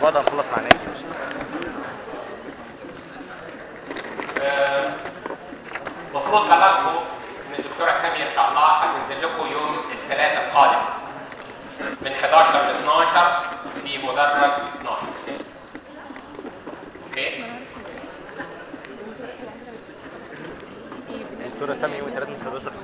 بعد هنخلص مع ناجي المفروض بلغكم ان الدكتوره ساميه ان شاء الله هتنزل لكم يوم الثلاثاء القادم من 11 ل 12 في مدرج 12 اوكي الدكتوره سامي يوم 3 من 11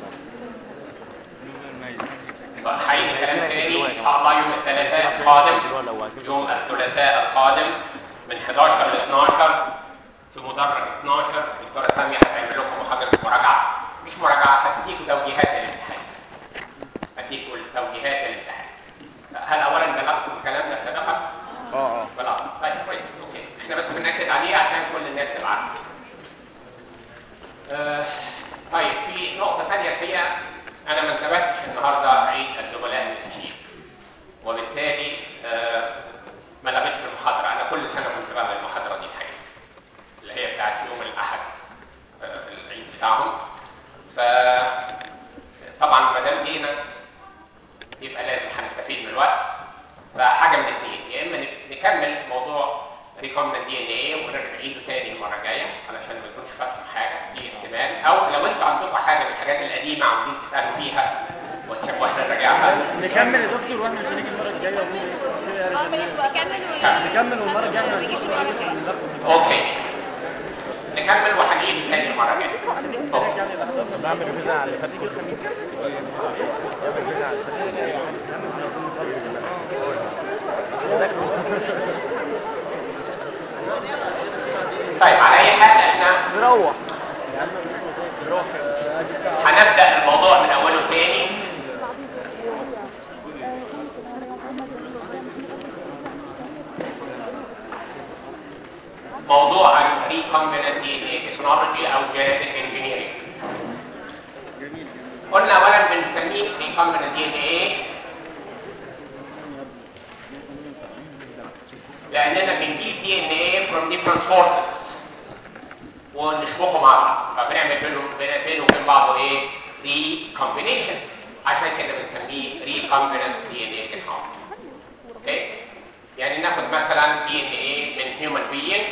هيجي كلام تاني ان شاء الله يوم الثلاثاء القادم يوم الثلاثاء القادم من 11 ل 12 في مدرج 12 الدكتوره ساميه هتعمل لكم محاضره مراجعه مش مراجعه هتديكم توجيهات للامتحان هتديكم توجيهات للامتحان هل اولا بلغتكم الكلام ده سابقا؟ اه اه بلغت طيب كويس اوكي احنا بس بنأكد عليه عشان كل الناس تبقى عارفه آه، طيب في نقطة ثانية الحقيقة أنا ما انتبهتش النهاردة عيد الزملاء المسيحيين وبالتالي آه، ما لغيتش المحاضرة أنا كل سنة كنت بلغي المحاضرة دي الحقيقة اللي هي بتاعت يوم الأحد آه، العيد بتاعهم ف طبعا ما دام جينا يبقى لازم هنستفيد من الوقت فحاجة من الاثنين يا إما نكمل موضوع ريكومبنت دي ان ايه ونعيده تاني المرة الجاية علشان ما يكونش فاتهم حاجة دي احتمال أو لو أنتوا عندكم حاجة من الحاجات القديمة عاوزين تسألوا فيها وتحبوا احنا نراجعها نكمل يا دكتور واحنا مش هنيجي المره الجايه نكمل والمره الجايه ما نجيش اوكي نكمل وهنعيد تاني المرة الجاية أوكي. بعمل ريفيجن على اللي فات كل خميس بعمل ريفيجن على اللي فات طيب على أي حال احنا نروح هنبدأ الموضوع من أوله تاني موضوع recombinant DNA technology أو genetic engineering قلنا أولا بنسميه recombinant DNA لأننا بنجيب DNA from different sources ونشبكه مع بعض فبنعمل بينهم بينه وبين بعضه ايه recombination عشان كده بنسميه recombinant DNA technology اوكي يعني ناخد مثلا DNA من human being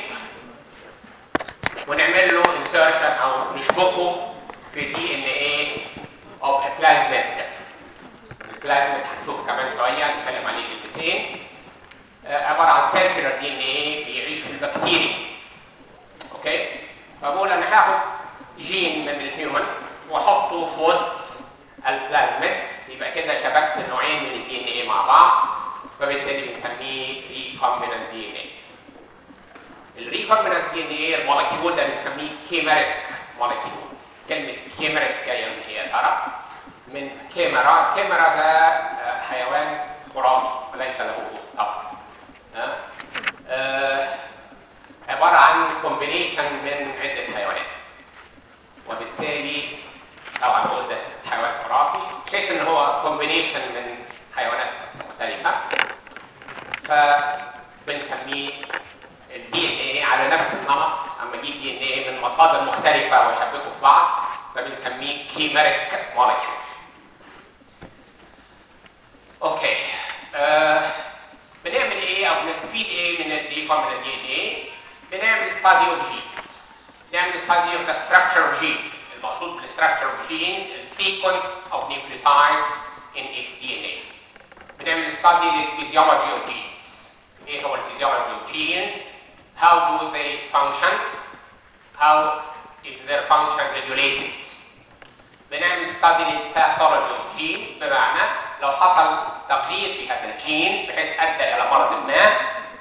ونعمل له insertion او نشبكه في DNA of a plasmid البلازميد هنشوفه كمان شويه نتكلم عليه كلمتين آه، عباره عن سيركلر دي ان ايه بيعيش في البكتيريا اوكي فبقول انا هاخد جين من الهيومن واحطه في وسط البلازميد يبقى كده شبكت نوعين من الدي ان ايه مع بعض فبالتالي بنسميه ريكومبيننت دي ان ايه الريكومبيننت دي ان ايه المولكيول ده بنسميه كيميريك مولكيول كلمه كيميريك جايه من ايه يا ترى؟ من كاميرا كاميرا ده آه، حيوان خرافي وليس له وجود طبعا ها؟ آه، عبارة عن كومبينيشن من عدة حيوانات وبالتالي طبعا بقول ده حيوان خرافي بحيث ان هو كومبينيشن من حيوانات مختلفة فبنسميه الدي ان ايه على نفس النمط اما اجيب دي ان ايه من مصادر مختلفة واشبكه في بعض فبنسميه كيميريك مولكيول اوكي آه بنعمل ايه او بنستفيد ايه من الريكومبيننت دي ان ايه بنعمل ستادي اوف جينز نعمل ستادي اوف ذا ستراكشر اوف جينز المقصود بالستراكشر اوف جينز السيكونس اوف نيوكليوتايدز ان اتس دي ان ايه بنعمل ستادي للفيزيولوجي اوف جينز ايه هو الفيزيولوجي اوف جينز how do they function how is their function regulated بنعمل ستادي للباثولوجي اوف جين بمعنى لو حصل تغيير في هذا الجين بحيث ادى الى مرض ما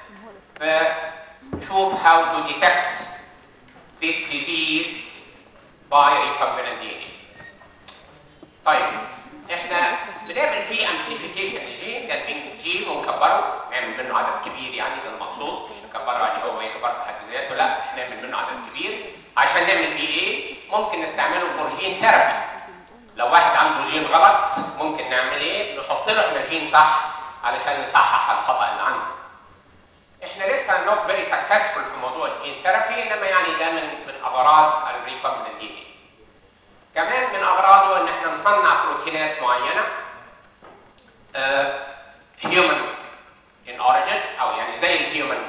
فنشوف how to detect this disease by recombinant DNA. طيب احنا بنعمل فيه amplification للجين ده جين ونكبره نعمل منه عدد كبير يعني ده المقصود مش نكبره يعني هو يكبر في حد ذاته لا نعمل منه عدد كبير عشان نعمل بيه ايه؟ ممكن نستعمله فور جين ثيرابي لو واحد عنده جين غلط ممكن نعمل ايه؟ نحط له احنا جين صح علشان نصحح الخطا اللي عنده. احنا لسه نوت فيري سكسسفول في موضوع الجين ثيرابي انما يعني ده من من اغراض الريكومبنت دي كمان من اغراضه ان احنا نصنع بروتينات معينه هيومن ان اوريجن او يعني زي الهيومن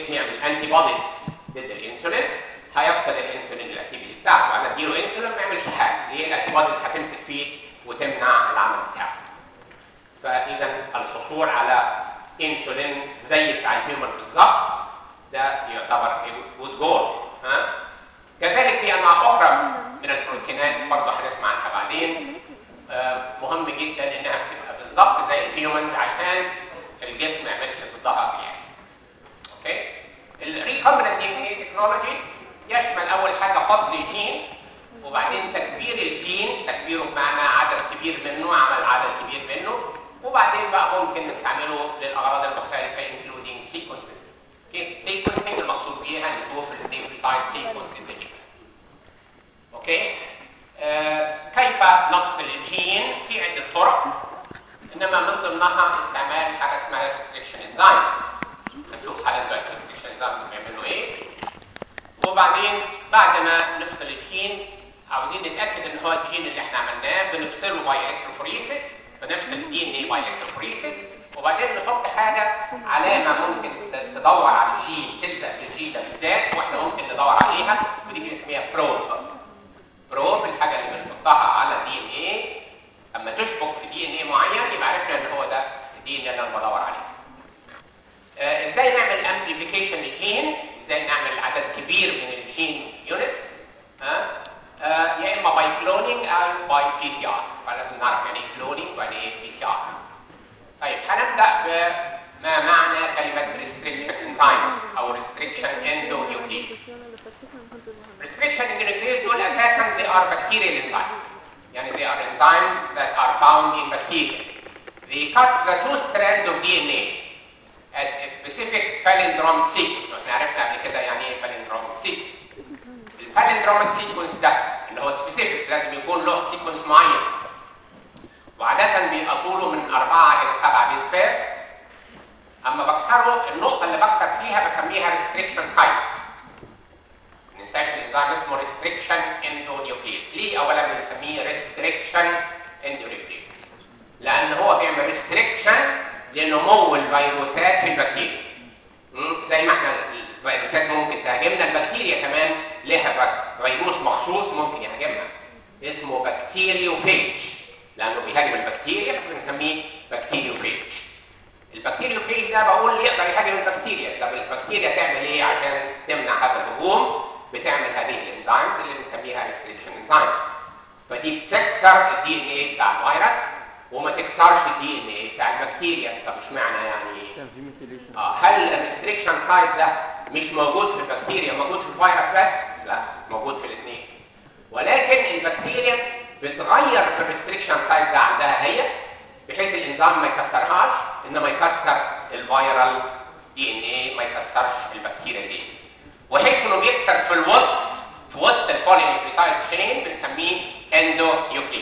الجسم يعمل انتي بوديز ضد الانسولين هيفقد الانسولين الاكتيفيتي بتاعته انا اديله انسولين ما يعملش حاجه ليه الانتي بوديز هتمسك فيه وتمنع العمل بتاعه فاذا الحصول على انسولين زي بتاع الهيومن بالظبط ده يعتبر جود جول ها كذلك في انواع اخرى من البروتينات برضه هنسمع عنها بعدين آه، مهم جدا انها بتبقى بالظبط زي الهيومن عشان الجسم ما يعملش ضدها رياكشن اوكي الريكومبيننت دي ان اي تكنولوجي يشمل اول حاجه فصل الجين وبعدين تكبير الجين تكبيره بمعنى عدد كبير منه عمل عدد كبير منه وبعدين بقى ممكن نستعمله للاغراض المختلفه including sequencing sequencing المقصود بيها نشوف النيوكليوتايد sequencing دي اوكي آه كيف نفصل الجين في عده طرق انما من ضمنها استعمال حاجه اسمها restriction enzyme هنشوف حالا دلوقتي restriction enzyme بيعملوا ايه وبعدين بعد ما نفصل الجين عاوزين نتاكد ان هو الجين اللي احنا عملناه بنفصله باي الكتروفوريسيس بنفصل الدي ان اي باي الكتروفوريسيس وبعدين نحط حاجه علامه ممكن ت- تدور على الجين تلزق بالجين ده بالذات واحنا ممكن ندور عليها ودي بنسميها بروب بروب الحاجه اللي بنحطها على دي ان اي اما تشبك في دي ان اي معين يبقى عرفنا ان هو ده الدي ان اللي انا بدور عليه آه، ازاي نعمل امبليفيكيشن للجين ازاي نعمل عدد كبير من الجين يونتس ها آه، يا اما باي كلونينج او باي بي سي ار فلازم نعرف يعني ايه كلونينج ويعني ايه بي سي ار طيب هنبدا بما معنى كلمه restriction enzyme او restriction endonuclease restriction endonuclease دول اساسا they are bacterial enzymes يعني they are enzymes that are found in bacteria they cut the two strands of DNA as a specific palindromic sequence احنا عرفنا قبل كده يعني ايه palindromic sequence البالندروميك سيكونس ده اللي هو سبيسيفيك لازم يكون له سيكونس معين وعادة بيبقى طوله من 4 إلى 7 بيس بيرز أما بكسره النقطة اللي بكسر فيها بسميها ريستريكشن سايت ما ننساش الإنزيم اسمه ريستريكشن اندونيوكليز ليه أولا بنسميه ريستريكشن اندونيوكليز لأن هو بيعمل ريستريكشن لنمو الفيروسات في البكتيريا مم، زي ما احنا الفيروسات ممكن تهاجمنا البكتيريا كمان لها فك- فيروس مخصوص ممكن يهاجمها اسمه بكتيريوفيج لانه بيهاجم البكتيريا فبنسميه بكتيريوفيج البكتيريوفيج ده بقول يقدر يهاجم البكتيريا طب البكتيريا تعمل ايه عشان تمنع هذا الهجوم بتعمل هذه الانزيمز اللي بنسميها ريستريكشن انزيمز فدي بتكسر الدي ان ايه بتاع الفيروس وما تكسرش الدي ان ايه بتاع البكتيريا طب اشمعنى يعني كان في ميثيليشن آه، هل الريستريكشن سايت ده مش موجود في البكتيريا موجود في الفيروس بس؟ لا موجود في الاثنين ولكن البكتيريا بتغير في الريستريكشن سايت ده عندها هي بحيث الانزيم ما يكسرهاش انما يكسر الفيرال دي ان ايه ما يكسرش البكتيريا دي وحيث انه بيكسر في الوسط في وسط البولينيوكليتايد تشين بنسميه اندونيوكليز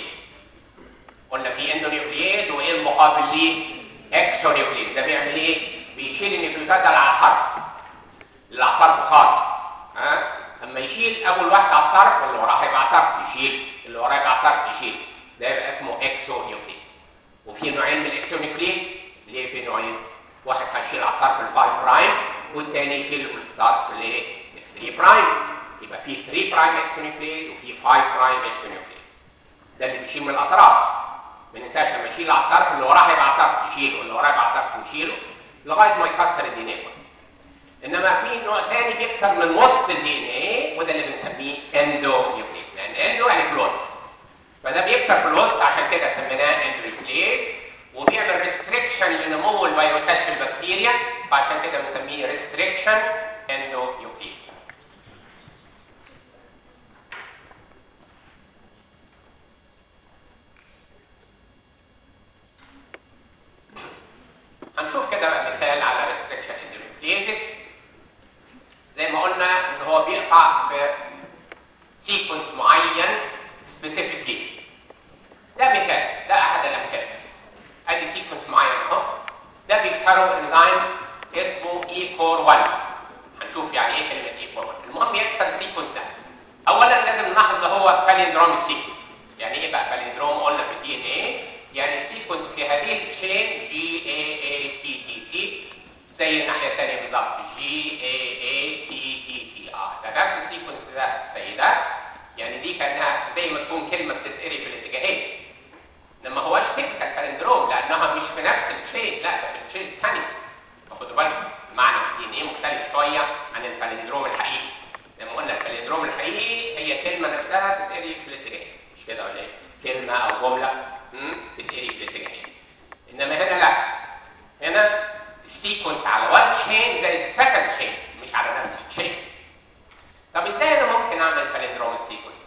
قلنا في اندونيوكليز وايه المقابل ليه اكسونيوكليز ده بيعمل ايه بيشيل النيوكليوتيد ده على الحرف اللي على الطرف خالص ها اما يشيل اول واحد على الطرف اللي وراه هيبقى على الطرف يشيل اللي وراه يبقى على الطرف يشيل ده يبقى اسمه اكسونيوكليز وفي نوعين من الاكسونيوكليز ليه في نوعين واحد هيشيل على الطرف ال5 برايم والثاني يشيل الطرف ال 3 برايم يبقى في 3 برايم اكسونيوكليز وفي 5 برايم اكسونيوكليز ده اللي بيشيل من الاطراف ما ننساش لما يشيل على الطرف اللي وراه هيبقى على الطرف يشيله واللي وراه يبقى على الطرف يشيله لغايه ما يكسر الدي ان ايه انما في نوع ثاني بيكسر من وسط الدي ان ايه وده اللي بنسميه اندو نيوكليز لان اندو يعني كلوز فده بيكسر في الوسط عشان كده سميناه اندو نيوكليز وبيعمل ريستريكشن لنمو الفيروسات في البكتيريا فعشان كده بنسميه ريستريكشن اندو نيوكليز هنشوف كده بقى مثال على ريستريكشن اندوميتريزس زي ما قلنا ان هو بيقطع في سيكونس معين سبيسيفيك ليه ده مثال ده احد الامثله ادي سيكونس معين اهو ده بيكسره انزيم اسمه اي 41 هنشوف يعني ايه كلمه اي 41 المهم يكسر السيكونس ده اولا لازم نلاحظ ده هو باليندروميك سيكونس يعني ايه بقى باليندروم قلنا في الدي ان ايه يعني السيكونس في هذه التشين جي اي اي تي تي سي زي الناحيه الثانيه بالظبط جي اي زي ما تكون كلمه بتتقري في الاتجاهين لما هوش تكتيكال بالندروم لانها مش في نفس الشيء لا ده في الشيء الثاني فخدوا بالكم معنى الدي ان ايه مختلف شويه عن البالندروم الحقيقي لما قلنا البالندروم الحقيقي هي كلمه نفسها بتتقري في الاتجاهين مش كده ولا ايه؟ كلمه او جمله مم، بتتقري في الاتجاهين انما هنا لا هنا السيكونس على وان تشين زي السكند تشين مش على نفس التشين طب ازاي انا ممكن اعمل بالندروم سيكونس؟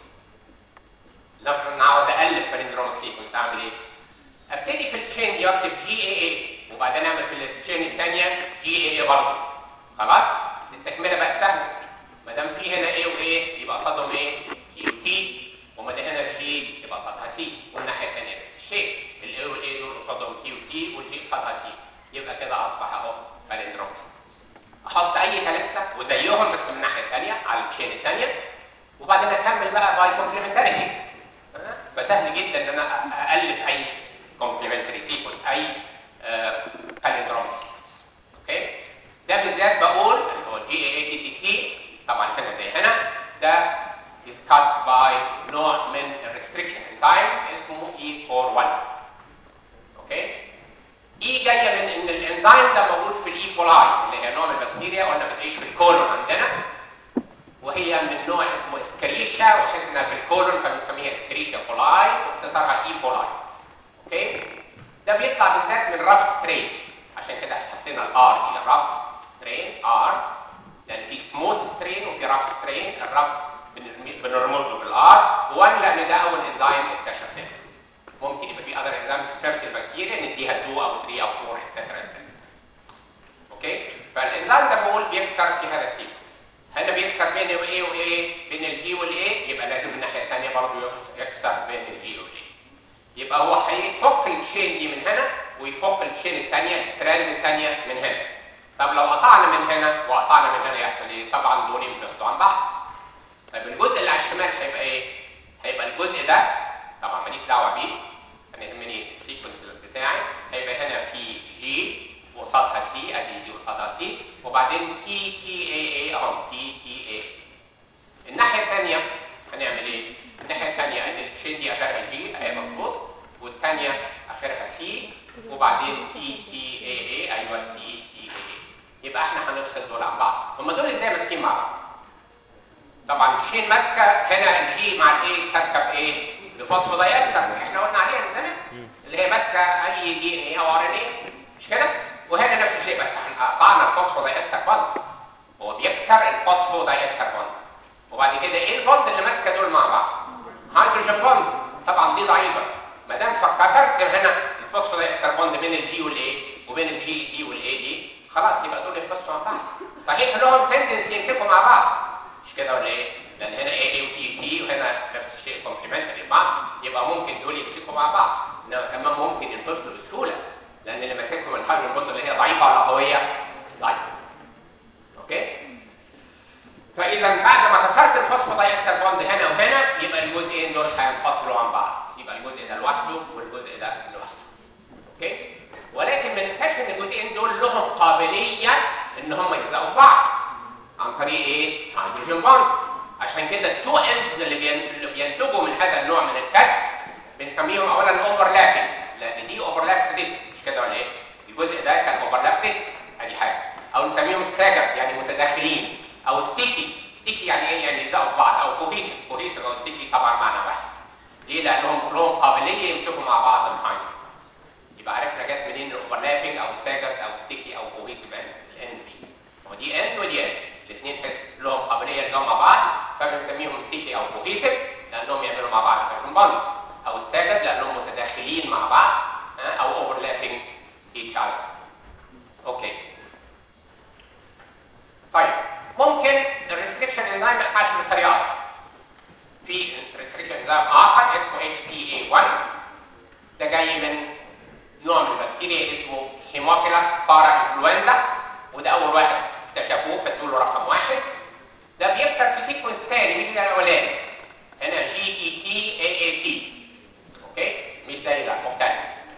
نفرض ان عاوز الف بالندروم سيكونس اعمل ايه؟ ابتدي في التشين دي اكتب جي اي اي وبعدين اعمل في التشين الثانيه جي اي اي برضه خلاص؟ التكمله بقت سهله ما دام في هنا ايه وايه يبقى قصادهم ايه؟ جي وتي وما دام هنا الجي يبقى قصادها سي والناحيه الثانيه نفس الشيء الاي والاي دول قصادهم تي وتي والجي قصادها سي يبقى كده اصبح اهو بالندروم احط اي ثلاثه وزيهم بس من الناحيه الثانيه على التشين الثانيه وبعدين اكمل بقى باي كومبلمنتاريتي فسهل جدا ان انا الف اي كومبلمنتري سيكونس اي بالندروم اوكي ده بالذات بقول اللي هو جي اي تي تي سي طبعا هنا زي هنا ده discussed by نوع من الريستريكشن انزايم اسمه اي 41 اوكي اي جايه من ان الانزيم ده موجود في الاي كولاي اللي هي نوع من البكتيريا قلنا بتعيش في الكولون عندنا وهي من نوع اسمه اسكريشيا وحيث انها في الكولون فبنسميها اسكريشيا كولاي واختصارها اي كولاي اوكي ده بيطلع بالذات من رف سترين عشان كده حطينا الار دي رف سترين ار لان في سموث سترين وفي رف سترين الرف بنرمي- بنرمز له بالار وان لان ده اول انزيم اكتشف هنا ممكن يبقى في اذر انزيم في نفس البكتيريا نديها 2 او 3 او 4 اتسترا اتسترا اوكي فالانزيم ده بقول بيكسر في هذا السيكونس هنا بيكسر بين الايه وايه بين الجي والايه يبقى لازم الناحيه الثانيه برضه يكسر بين الجي والايه يبقى هو هيفك التشين دي من هنا ويفك التشين الثانيه الستراند الثانيه من هنا طب لو قطعنا من هنا وقطعنا من هنا يحصل ايه طبعا دول ينفصلوا عن بعض طيب الجزء اللي على الشمال هيبقى ايه هيبقى الجزء ده طبعا ماليش دعوه بيه انا يهمني السيكونس بتاعي هيبقى هنا في جي وقصادها سي ادي جي وقصادها سي وبعدين تي تي اي اي اهو تي تي اي الناحيه الثانيه هنعمل ايه الناحيه الثانيه ادي التشين دي اخرها جي اهي مظبوط والثانيه اخرها سي وبعدين تي تي اي اي ايوه تي تي اي اي يبقى احنا هنفصل دول عن بعض هم دول ازاي ماسكين مع بعض طبعا الشين ماسكه هنا الجي مع الايه سابكه بايه بفوسفودايستر احنا قلنا عليها من زمان اللي هي ماسكه اي دي ان اي او ار ان اي مش كده وهنا نفس الشيء بس احنا قطعنا الفوسفودايستر بوند هو بيكسر الفوسفودايستر بوند وبعد كده ايه البوند اللي ماسكه دول مع بعض هيدروجين بوند طبعا دي ضعيفه ما دام كسرت هنا الفوسفودايستر بوند بين الجي والايه وبين الجي دي والاي دي خلاص يبقى دول يخلصوا مع بعض صحيح لهم تندنسي يمسكوا مع بعض مش كده ولا ايه؟ لان هنا اي اي وتي تي وهنا نفس الشيء كومبلمنتري لبعض يبقى ممكن دول يمسكوا مع بعض انما كمان ممكن ينفصلوا بسهوله لان اللي ماسكهم الهيدروجين بوند اللي هي ضعيفه ولا قويه؟ ضعيفه اوكي؟ فاذا بعد ما كسرت الفوسفودايستر بوند هنا وهنا يبقى الجزئين دول هينفصلوا عن بعض يبقى الجزء ده لوحده والجزء ده لوحده اوكي ولكن ما ننساش ان الجزئين دول لهم قابليه ان هم يلزقوا في بعض عن طريق ايه هيدروجين بوند عشان كده التو اندز اللي بين- اللي بينتجوا من هذا النوع من الكسر بنسميهم اولا اوفرلابنج لان دي اوفرلاب ديسك مش كده ولا ايه الجزء ده كان اوفرلاب ديسك ادي حاجه او نسميهم ستاجر يعني متداخلين او ستيكي ستيكي يعني ايه يعني يلزقوا في بعض او كوهيسيف كوهيسيف او ستيكي طبعا معنى واحد ليه لانهم لهم قابليه يمسكوا مع بعض الهايدروجين يبقى عرفنا جت منين الاوفرلابنج او ستاجر او ستيكي او كوهيسيف الان دي ودي ان ودي ان الاثنين لهم قابليه يلزقوا مع بعض فبنسميهم ستيكي او كوهيسيف لانهم يعملوا مع بعض هيدروجين بوند او ستاجر لانهم متداخلين مع بعض ها، او اوفرلابنج each other اوكي طيب ممكن الريستريكشن انزيم يتحل بطريقه في ريستريكشن انزيم اخر اسمه HPA1 ده جاي من نوع من البكتيريا اسمه هيموفيلاس بارا انفلونزا وده اول واحد اكتشفوه فادوا له رقم واحد ده بيكسر في سيكونس تاني مش زي الاولاني هنا جي تي تي اي اي تي اوكي مش زي ده مختلف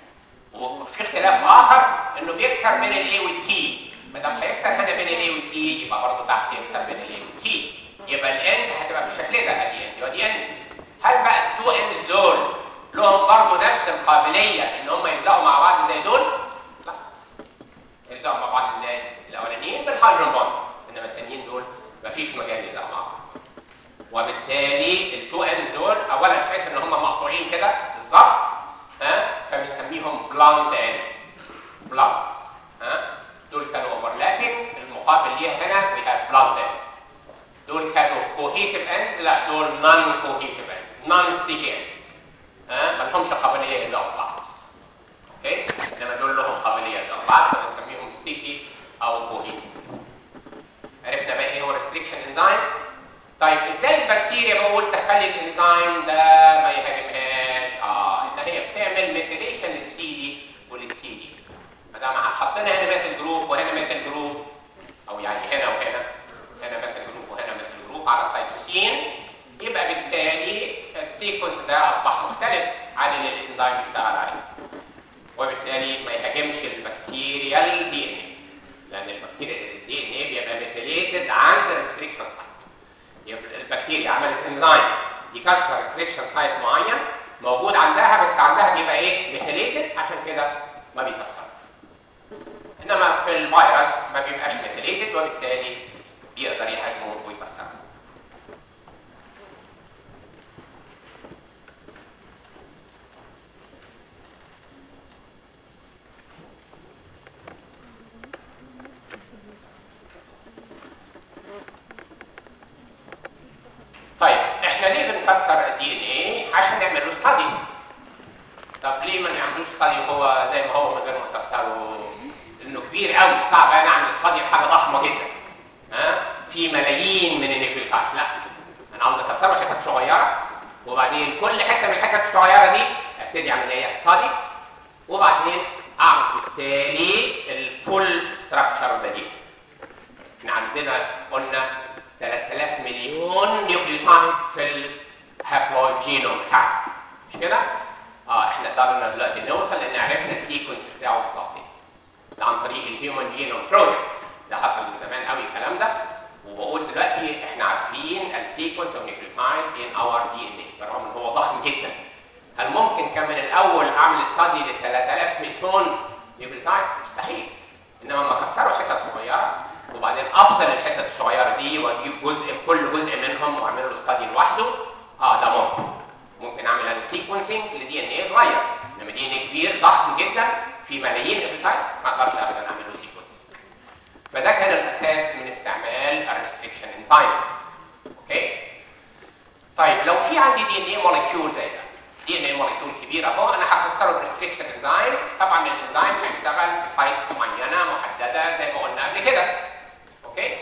قابليه ان هم يلزقوا مع بعض زي دول لا يلزقوا مع بعض ازاي الاولانيين بالهيدروجين بوند انما التانيين دول مفيش مجال يلزقوا مع بعض وبالتالي التو ام دول اولا تحس ان هم مقطوعين كده بالظبط ها فبنسميهم بلاند اند بلاند ها دول كانوا اوفرلابنج المقابل ليها هنا وي هاف بلاند اند دول كانوا كوهيسيف اند لا دول نون كوهيسيف اند نون ستيكي اند ها ما لهمش قابليه يلزقوا بعض اوكي انما دول لهم قابليه يلزقوا بعض فبنسميهم ستيكي او كوهيسيف عرفنا بقى ايه هو ريستريكشن انزايم طيب ازاي البكتيريا بقول تخلي الانزيم ده ما يهاجمهاش اه ان هي بتعمل ميثيليشن للسي دي وللسي دي ما دام حطينا هنا مثل جروب وهنا مثل جروب او يعني هنا وهنا هنا مثل جروب وهنا مثل جروب على السيتوسين يبقى بالتالي السيكونس ده اصبح مختلف عن اللي الانزيم بيشتغل عليه وبالتالي ما يهاجمش البكتيريال دي ان اي لان البكتيريا الدي ان اي بيبقى ميثيليتد عند ريستريكشن سايت يبقى البكتيريا عملت انزيم يكسر ريستريكشن سايت معين موجود عندها بس عندها بيبقى ايه ميثيليتد عشان كده ما بيكسرش انما في الفيروس ما بيبقاش ميثيليتد وبالتالي يقدر يهاجمه ويكسره طيب احنا ليه بنكسر الدي ان ايه عشان نعمل له ستادي طب ليه ما نعملوش ستادي هو زي ما هو من غير ما نكسره لانه كبير قوي صعب انا اعمل ستادي حاجه ضخمه جدا ها في ملايين من النيوكليوتايد لا انا عاوز اكسره حتت صغيره وبعدين كل حته من الحتت الصغيره دي ابتدي اعمل ايه ستادي وبعدين اعرف بالتالي الفول ستراكشر ده دي احنا عندنا قلنا 3000 مليون نيوكليوتايد في الهابلويد جينوم بتاعنا مش كده؟ اه احنا قدرنا دلوقتي نوصل ان عرفنا السيكونس بتاعه بالظبط ده عن طريق الهيومن جينوم بروجكت ده حصل من زمان قوي الكلام ده وبقول دلوقتي احنا عارفين السيكونس اوف نيوكليوتايد ان اور دي ان اي بالرغم ان هو ضخم جدا هل ممكن كان من الاول اعمل ستادي ل 3000 مليون نيوكليوتايد؟ مستحيل انما لما كسروا حتت صغيره وبعدين افصل الحتت الصغيره دي واجيب جزء كل جزء منهم واعمل له ستادي لوحده اه ده ممكن ممكن اعمل انا سيكونسنج لدي ان ايه صغير انما دي ان ايه كبير ضخم جدا في ملايين الابيتايد ما اقدرش ابدا اعمل له سيكونسنج فده كان الاساس من استعمال الريستريكشن انزايم اوكي طيب لو في عندي دي ان ايه مولكيول زي ده دي ان ايه مولكيول كبير اهو انا هكسره بريستريكشن انزايم طبعا الانزايم هيشتغل في سايتس معينه محدده زي ما قلنا قبل كده اوكي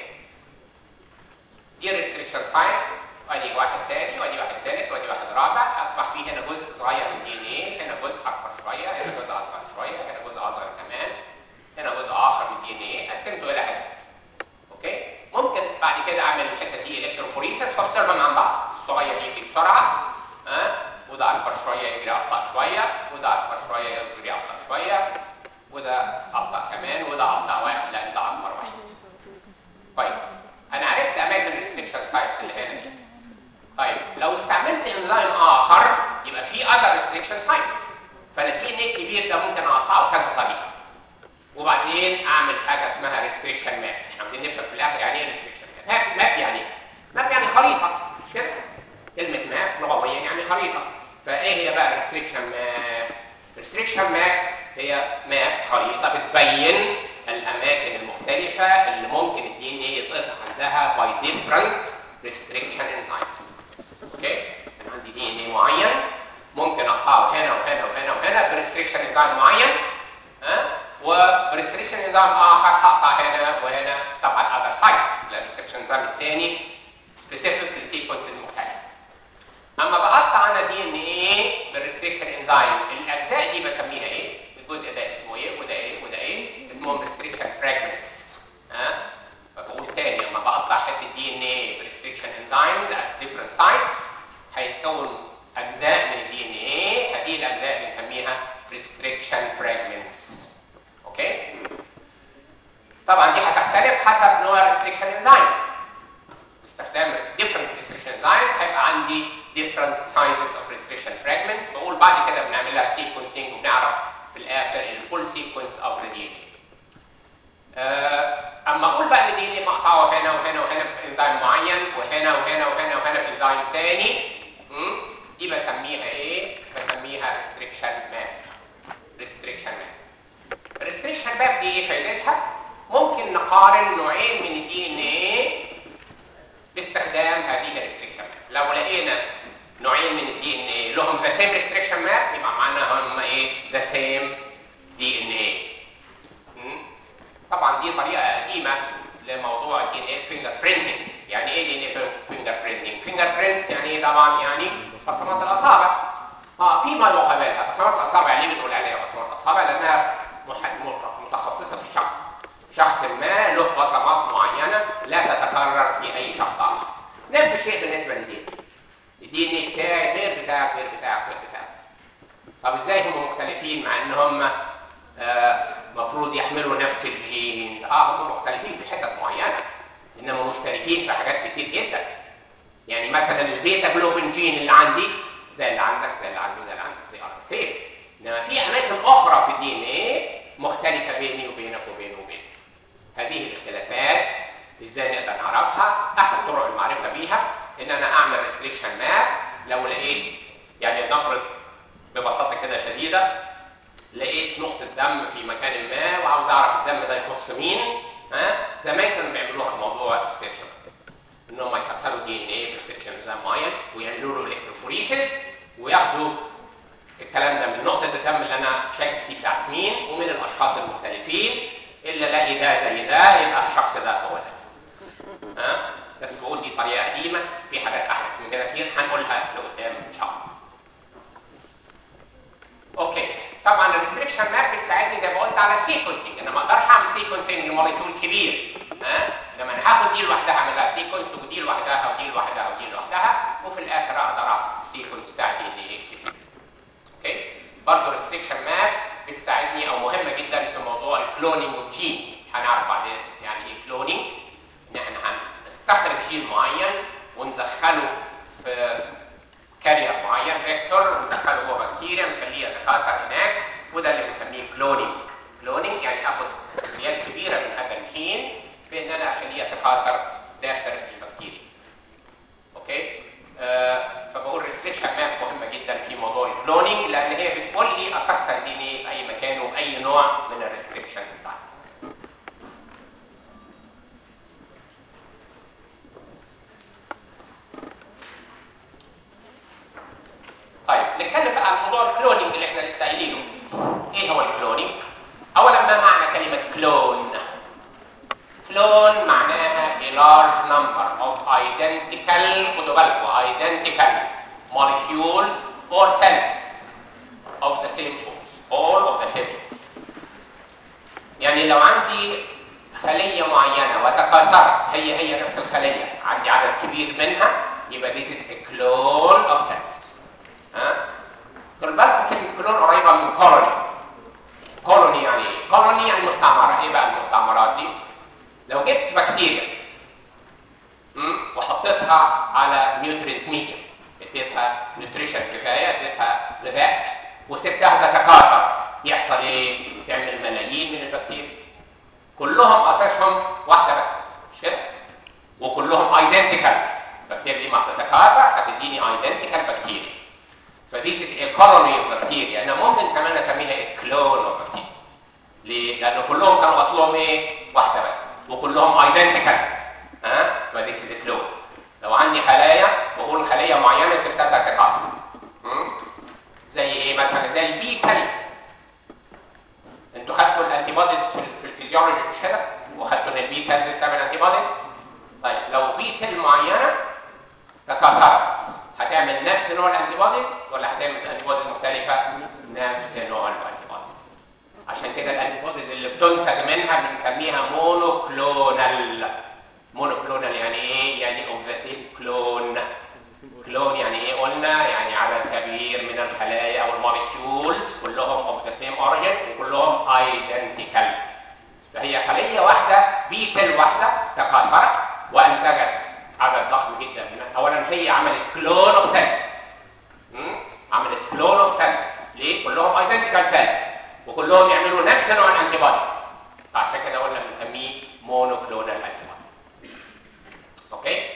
دي ريستريكشن سايت وادي واحد تاني وادي واحد تالت وادي واحد رابع اصبح فيه هنا جزء صغير من الدي ان ايه هنا جزء اكبر شويه هنا جزء اصغر شويه هنا جزء اصغر كمان هنا جزء اخر من الدي ان ايه قسمته الى حتت اوكي ممكن بعد كده اعمل الحته دي الكتروفوريسيس وافصلهم عن بعض الصغير يجري بسرعه ها أه؟ وده اكبر شويه يجري ابطا شويه وده اكبر شويه يجري ابطا شويه وده ابطا كمان وده ابطا واحد لان ده اكبر واحد كويس انا عرفت اماكن الريستريكشن سايتس اللي هنا دي طيب لو استعملت انزيم اخر يبقى في اذر ريستريكشن سايتس فانا في ان كبير ده ممكن اقطعه كذا طريقه وبعدين اعمل حاجه اسمها ريستريكشن ماب احنا عاوزين نفهم في الاخر يعني ايه ريستريكشن ماب ماب يعني ايه ماب يعني خريطه مش كده كلمه ماب لغويا يعني خريطه فايه هي بقى ريستريكشن ماب ريستريكشن ماب هي ماب خريطه بتبين الاماكن المختلفه اللي ممكن الدي ان ايه يتقطع عندها باي ديفرنت ريستريكشن انزايمز اوكي انا عندي دي ان ايه معين ممكن اقطعه هنا وهنا وهنا وهنا بريستريكشن انزايم معين ها وبريستريكشن انزايم اخر هقطع هنا وهنا طبعا اذر سايتس لان الريستريكشن انزايم الثاني سبيسيفيك للسيكونس المختلف اما بقطع انا دي ان ايه بالريستريكشن انزايم الاجزاء دي بسميها ايه الجزء ده اسمه ايه وده ايه وده ايه اسمهم ريستريكشن فراجمنتس ها فبقول تاني لما بقطع حته دي ان ايه بريستريكشن انزايم at different sites هيتكون اجزاء من الدي ان ايه هذه الاجزاء بنسميها ريستريكشن فراجمنتس اوكي طبعا دي هتختلف حسب نوع الريستريكشن انزايم باستخدام different restriction enzymes هيبقى عندي different sizes of restriction fragments بقول بعد كده بنعمل لها sequencing وبنعرف انزيم معين وهنا وهنا وهنا وهنا انزيم تاني مم؟ دي بسميها ايه بسميها ريستريكشن ماب ريستريكشن ماب الريستريكشن ماب دي ايه فايدتها ممكن نقارن نوعين من الدي ان ايه باستخدام هذه الريستريكشن ماب لو لقينا نوعين من الدي ان ايه لهم ذا سيم ريستريكشن ماب يبقى معناها هم ايه ذا سيم دي ان ايه طبعا دي طريقه قديمه لموضوع الدي ان ايه فينجر برينتنج يعني ايه دي ان ايه فينجر برينتنج فينجر برينت يعني ايه طبعا يعني بصمات الاصابع اه فيما يقابلها بصمات الاصابع ليه بنقول عليها بصمات الاصابع لانها مح- متخصصه في شخص شخص ما له بصمات معينه لا تتكرر في اي شخص اخر نفس الشيء بالنسبه للدين الدي ان ايه بتاعي غير بتاعك غير بتاعك غير بتاعك طب ازاي هم مختلفين مع ان هم المفروض يحملوا نفس الجين اه هم مختلفين في حتت معينه انما مشتركين في حاجات كتير جدا يعني مثلا البيتا جلوبين جين اللي عندي زي اللي عندك زي اللي عندي زي اللي عندك زي ار سيف انما في اماكن اخرى في الدي ان ايه مختلفه بيني وبينك وبينه وبينك هذه الاختلافات ازاي نقدر نعرفها احد طرق المعرفه بيها ان انا اعمل ريستريكشن ماب لو لقيت يعني نفرض ببساطه كده شديده لقيت نقطه دم في مكان ما وعاوز اعرف الدم ده يخص مين ها زمان كانوا بيعملوها في موضوع الريستريكشن انهم يكسروا دي ان ايه بريسكشن نظام معين ويعملوا له الكتروفوريسيس وياخدوا الكلام ده من نقطه الدم اللي انا شاكك دي بتاعت مين ومن الاشخاص المختلفين الا الاقي ده زي ده يبقى الشخص ده هو ده ها بس بقول دي طريقه قديمه في حاجات احدث من كده كتير هنقولها لقدام ان شاء الله اوكي طبعا الريستريكشن ماب بتساعدني زي ما قلت على السيكونسنج انا ما اقدرش اعمل سيكونسنج لموليكيول كبير ها لما انا هاخد دي لوحدها اعملها سيكونس ودي لوحدها ودي لوحدها ودي لوحدها وفي الاخر اقدر اعرف السيكونس بتاع دي ان ايه اوكي برضه الريستريكشن ماب بتساعدني او مهمه جدا في موضوع الكلونينج اوف جين هنعرف بعدين يعني ايه كلونينج ان احنا هنستخرج جين معين وندخله في كارير معين فيكتور وندخله جوه بكتيريا نخليه يتكاثر هناك وده اللي بنسميه كلونينج كلونينج يعني اخد كميات كبيره من هذا الجين في ان انا اخليه يتكاثر داخل البكتيريا اوكي آه فبقول ريستريكشن ماب مهمه جدا في موضوع الكلونينج لان هي بتقول لي اكثر دي ان ايه في اي مكان وباي نوع من الريستريكشن ساينس طيب نتكلم بقى عن موضوع الكلونينج اللي احنا لسه قايلينه ايه هو الكلونينج اولا ما معنى كلمه كلون كلون معناها a large number of identical خدوا بالكم identical molecules or cells of the same force all of the same force يعني لو عندي خلية معينة وتكاثرت هي هي نفس الخلية عندي عدد كبير منها يبقى this is a clone of cells ها خد بالك كلمة كلون قريبة من كولوني كولوني يعني ايه؟ كولوني يعني مستعمرة ايه بقى المستعمرات دي؟ لو جبت بكتيريا مم، وحطيتها على نيوترينت ميديا اديتها نيوتريشن كفايه اديتها غذاء وسبتها تتكاثر يحصل ايه؟ تعمل ملايين من البكتيريا كلهم اساسهم واحده بس مش كده؟ وكلهم ايدنتيكال البكتيريا دي ما هتتكاثر هتديني ايدنتيكال بكتيريا فدي is a colony of bacteria انا ممكن كمان اسميها a clone of bacteria ليه؟ لان كلهم كانوا اصلهم ايه؟ واحده بس وكلهم ايدنتيكال ها؟ فدي is a clone لو عندي خلايا بقول خليه معينه سبتها تتكاثر زي ايه مثلا زي البي سيل انتوا خدتوا الانتي بوديز في في الفيزيولوجي مش كده؟ وخدتوا ان البي سيل بتعمل انتي بوديز طيب لو بي سيل معينه تكاثرت هتعمل نفس نوع الانتي بوديز ولا هتعمل انتي بوديز مختلفه؟ نفس نوع الانتي بوديز عشان كده الانتي بوديز اللي بتنتج منها بنسميها مونوكلونال مونوكلونال يعني ايه؟ يعني اوف ذا سيم كلون كلون يعني ايه قلنا؟ يعني عدد كبير من الخلايا او الموليكيولز كلهم اوف ذا سيم اوريجن وكلهم ايدنتيكال فهي خليه واحده بي سيل واحده تكاثرت وانتجت عدد ضخم جدا من اولا هي عملت كلون اوف سيل عملت كلون اوف سيل ليه؟ كلهم ايدنتيكال سيل وكلهم يعملوا نفس نوع الانتي بودي عشان كده قلنا بنسميه مونوكلونال انتي بودي اوكي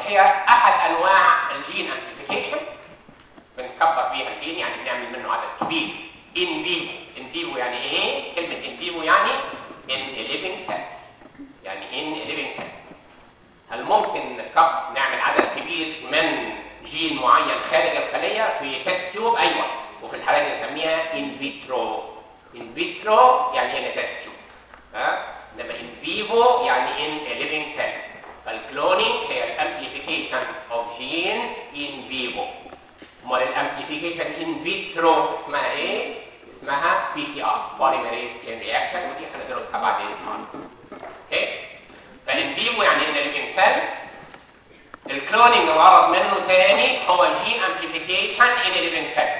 هي احد انواع الجين امبليفيكيشن بنكبر بيها الجين يعني بنعمل منه عدد كبير ان فيفو ان فيفو يعني ايه كلمه ان فيفو يعني ان living cell يعني ان living cell هل ممكن نكب نعمل عدد كبير من جين معين خارج الخليه في تيست تيوب ايوه وفي الحالة دي نسميها ان فيترو ان فيترو يعني ان تيست تيوب ها انما ان فيفو يعني ان living cell فالكلونينج هي الامبليفيكيشن اوف جين ان فيفو امال الامبليفيكيشن ان فيترو اسمها ايه اسمها بي سي ار بوليمريز تشين رياكشن ودي هندرسها بعدين ان شاء الله اوكي فان فيفو يعني ان living cell الكلونينج الغرض منه تاني هو جين امبليفيكيشن ان living cell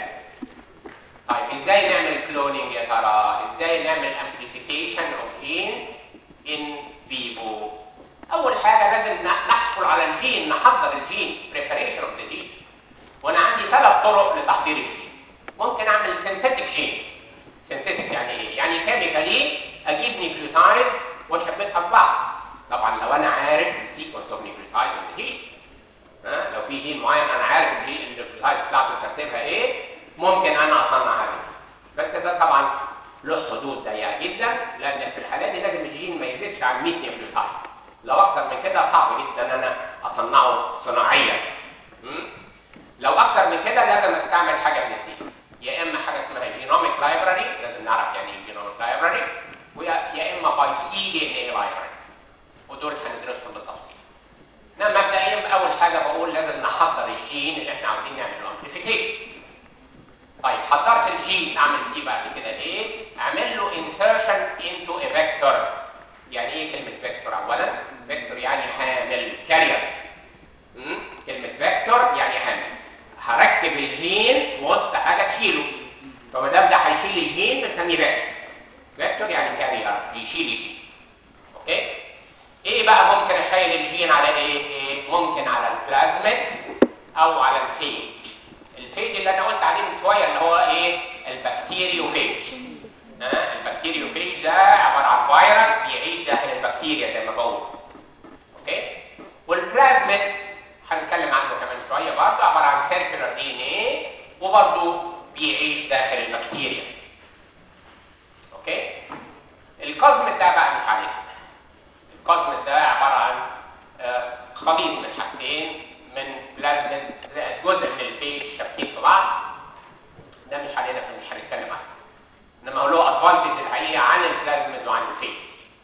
طيب ازاي نعمل كلونينج يا ترى ازاي نعمل امبليفيكيشن اوف جينز ان فيفو اول حاجه لازم نحصل على الجين نحضر الجين بريباريشن اوف ذا جين وانا عندي ثلاث طرق لتحضير الجين ممكن اعمل سينثيتك جين سينثيتك يعني ايه يعني كيميكالي اجيب نيوكليوتايدز واشبكها ببعض طبعا لو انا عارف السيكونس اوف نيوكليوتايد اوف جين ها لو في جين معين انا عارف الجين النيوكليوتايدز بتاعته ترتيبها ايه ممكن انا اصنعها بس ده طبعا له حدود ضيقه جدا لان في الحالات دي لازم الجين ما يزيدش عن 100 نيوكليوتايد لو اكتر من كده صعب جدا ان انا اصنعه صناعيا لو اكتر من كده لازم استعمل حاجه من الاثنين يا اما حاجه اسمها جينوميك لايبراري لازم نعرف يعني ايه جينوميك لايبراري ويا اما باي سي دي ان اي لايبراري ودول هندرسهم بالتفصيل انما مبدئيا اول حاجه بقول لازم نحضر الجين اللي احنا عاوزين نعمل له امبليفيكيشن طيب حضرت الجين اعمل فيه بعد كده ايه اعمل له insertion into a vector يعني ايه كلمه فيكتور اولا فيكتور يعني حامل كارير كلمه فيكتور يعني حامل هركب الجين في وسط حاجه تشيله فما دام ده هيشيل الجين بنسميه فيكتور فيكتور يعني كارير بيشيل الجين اوكي ايه بقى ممكن اشيل الجين على ايه, إيه؟ ممكن على البلازميد او على الفيج الفيج اللي انا قلت عليه من شويه اللي هو ايه البكتيريوفيج ها البكتيريوفيج ده عباره عن فيروس بيعيش داخل البكتيريا زي ما بقول اوكي والبلازميد هنتكلم عنه كمان شويه برضه عباره عن سيركلر دي ان ايه وبرضه بيعيش داخل البكتيريا اوكي الكوزميد ده بقى مش عليه الكوزميد ده عباره عن آه خليط من حاجتين من بلازميد زائد جزء من الفيج شابكين في بعض ده مش علينا فمش هنتكلم عنه انما هو له ادفانتج الحقيقه عن البلازميد وعن الفيج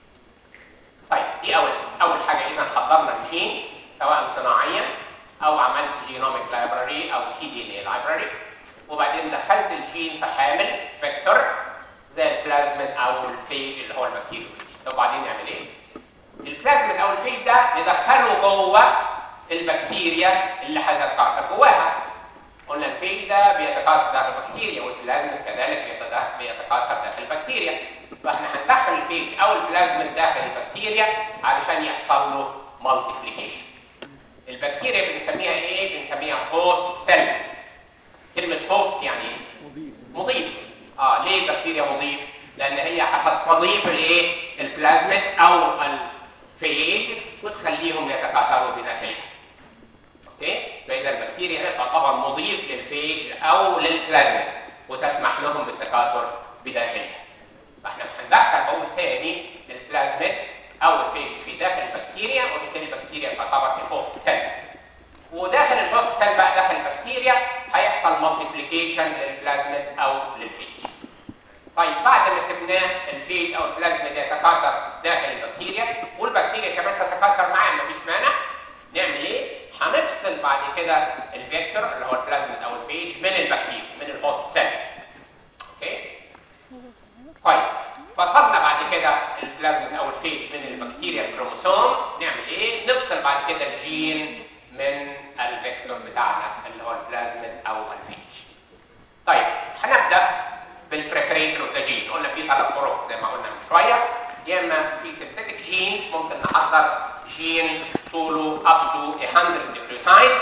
طيب دي اول اول حاجه اذا حضرنا الجين سواء صناعيا او عملت جينوميك لايبراري او سي دي ان اي لايبراري وبعدين دخلت الجين في حامل فيكتور زي البلازميد او الفيج اللي هو البكتيريا طب وبعدين نعمل ايه؟ البلازميد او الفيج ده ندخله جوه البكتيريا اللي هتتكاثر جواها قلنا الفيج ده بيتكاثر داخل البكتيريا والبلازميد كذلك بيتكاثر داخل البكتيريا فاحنا هندخل الفيج او البلازميد داخل البكتيريا علشان يحصل له مالتيبليكيشن البكتيريا بنسميها ايه بنسميها هوست سيل كلمه هوست يعني ايه مضيف اه ليه البكتيريا مضيف لان هي هتستضيف الايه البلازميد او الفيج وتخليهم يتكاثروا بداخلها اوكي فاذا البكتيريا هنا تعتبر مضيف للفيج او للبلازميد وتسمح لهم بالتكاثر بداخلها فاحنا مش هندخل بقول تاني البلازميد او الفيج في داخل البكتيريا وبالتالي البكتيريا تعتبر الهوست سيل وداخل الهوست سيل بقى داخل البكتيريا هيحصل مالتيبليكيشن للبلازميد او للفيج طيب بعد ما سبناه الفيج او البلازميد يتكاثر داخل البكتيريا والبكتيريا كمان تتكاثر معاه مفيش مانع نعمل ايه؟ هنفصل بعد كده الفيكتور اللي هو البلازميد او الفيج من البكتيريا من الهوست سيل اوكي كويس فصلنا بعد كده البلازميد او الفيج من البكتيريا الكروموسوم نعمل ايه؟ نفصل بعد كده الجين من الفيكتور بتاعنا اللي هو البلازميد او الفيج طيب هنبدا بالبريبريشن اوف ذا جين قلنا في ثلاث طرق زي ما قلنا من شويه يا اما في سينثيتك جين ممكن نحضر جين طوله up to 100 نيوكليوتايد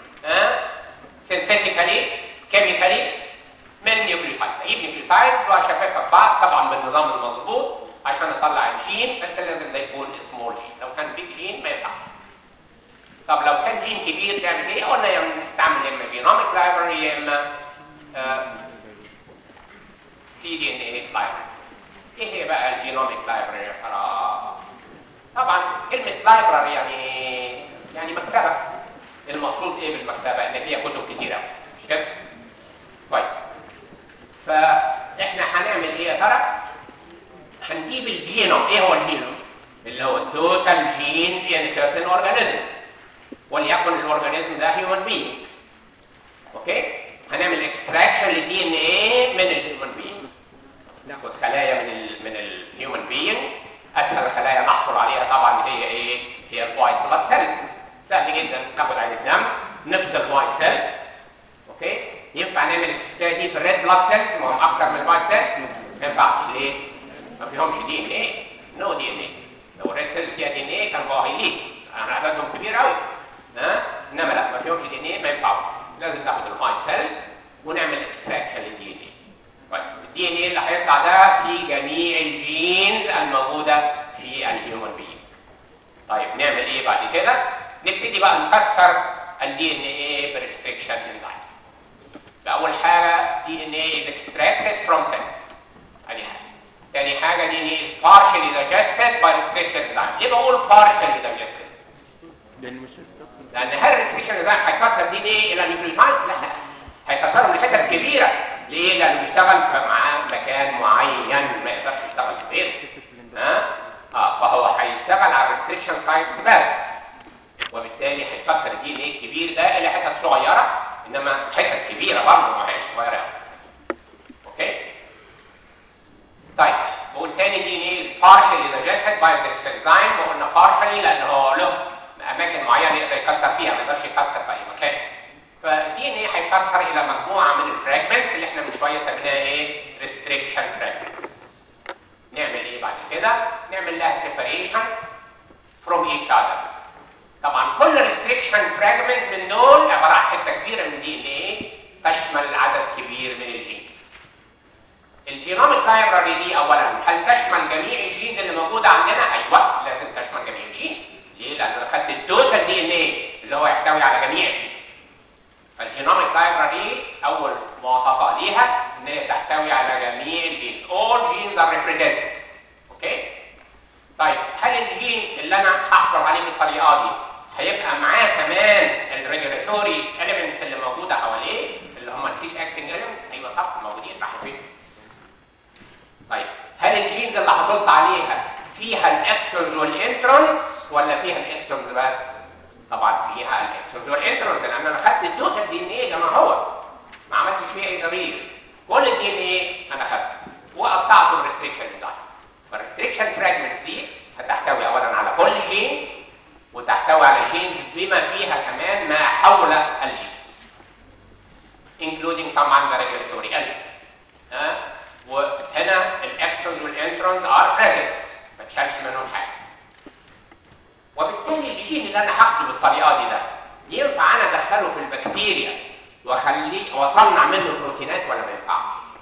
سينثيتيكالي كيميكالي من نيوكليوتايد اجيب نيوكليوتايد واشبكها ببعض طبعا بالنظام المظبوط عشان اطلع الجين بس لازم ده يكون سمول جين لو كان بيج جين ما ينفعش طب لو كان جين كبير تعمل ايه قلنا يا نستعمل يا اما جينوميك لايبرري يا اما سي دي ان اي لايبرري ايه هي بقى الجينوميك لايبرري يا ترى طبعا كلمه لايبرري يعني يعني مكتبه المقصود ايه بالمكتبه ان فيها كتب كتيره مش كده طيب فاحنا هنعمل ايه يا ترى هنجيب الجينوم ايه هو الجينوم اللي هو التوتال جين ان certain organism وليكن الاورجانيزم ده هيومن بينج اوكي هنعمل اكستراكشن للدي ان ايه من الهيومن بينج ناخد خلايا من ال من الهيومن بينج اسهل خلايا نحصل عليها طبعا هي ايه هي الوايت بلاد سيلز سهل جدا ناخد عين دم نفصل الوايت سيلز اوكي ينفع نعمل الحكايه دي في الريد بلاد سيلز ما هم اكتر من الوايت سيلز ما ينفعش ليه ما فيهمش دي ان ايه نو دي ان ايه لو الريد سيلز فيها دي ان ايه كان بقى هيليك انا عددهم كبير قوي ها انما لا ما فيهمش دي ان ايه ما ينفعش لازم ناخد الوايت سيلز ونعمل اكستراكشن للدي ان ايه كويس الدي ان ايه اللي هيطلع ده في جميع الجينز الموجوده في الهيومن بينج طيب نعمل ايه بعد كده نبتدي بقى نكسر الدي ان ايه بريستريكشن انزايم فاول حاجه دي ان ايه is extracted from cells ادي حاجه تاني حاجه دي ان ايه is partially digested by restriction enzyme ليه بقول partially digested لان مش هيتكسر لان هل الريستريكشن انزيم هيكسر دي ان ايه الى نيوكليوتايد لا هيكسره من حتت كبيره ليه لانه بيشتغل في مع مكان معين ما يقدرش يشتغل في غيره ها اه فهو هيشتغل على الريستريكشن سايتس بس وبالتالي هيكسر الدي ان ايه الكبير ده الى حتت صغيره انما حتت كبيره برضه ما هيش صغيره قوي اوكي طيب بقول تاني دي ان ايه partially digested by the enzyme وقلنا partially لان هو له اماكن معينه يقدر يكسر فيها ما يقدرش يكسر في اي مكان فالدي ان ايه هيكسر الى مجموعه من الفراجمنتس اللي احنا من شويه سميناها ايه restriction fragments نعمل ايه بعد كده نعمل لها separation from each other طبعا كل restriction fragment من دول عباره عن حته كبيره من دي ان ايه تشمل عدد كبير من الجينز الجينوميك لايبراري دي اولا هل تشمل جميع الجينز اللي موجوده عندنا ايوه لازم تشمل جميع الجينز ليه لان انا خدت التوتال دي ان ايه اللي هو يحتوي على جميع الجينز فالجينوميك لايبراري اول مواصفه ليها ان هي تحتوي على جميع الجينز all genes are represented اوكي طيب هل الجين اللي انا هحصل عليه بالطريقه دي هيبقى معاه كمان الريجولاتوري اليمنتس اللي موجوده حواليه اللي هم السيس اكتنج اليمنتس ايوه طبعا موجودين راحوا فين طيب هل الجينز اللي هحط عليها فيها الاكسونز والانترونز ولا فيها الاكسونز بس طبعا فيها الاكسونز والانترونز لان انا خدت التوتال دي ان ايه كما هو ما عملتش فيه اي تغيير كل الدي ان ايه انا خدته وقطعته بالريستريكشن انزايم فالريستريكشن فراجمنتس دي هتحتوي اولا على كل جينز وتحتوي على جينز بما فيها كمان ما حول الجينز including طبعا the regulatory element ها وهنا الاكسونز والانترونز ار بريزنت ما تشالش منهم حاجه وبالتالي الجين اللي انا هاخده بالطريقه دي ده ينفع انا ادخله في البكتيريا واخليه واصنع منه بروتينات ولا ما ينفعش؟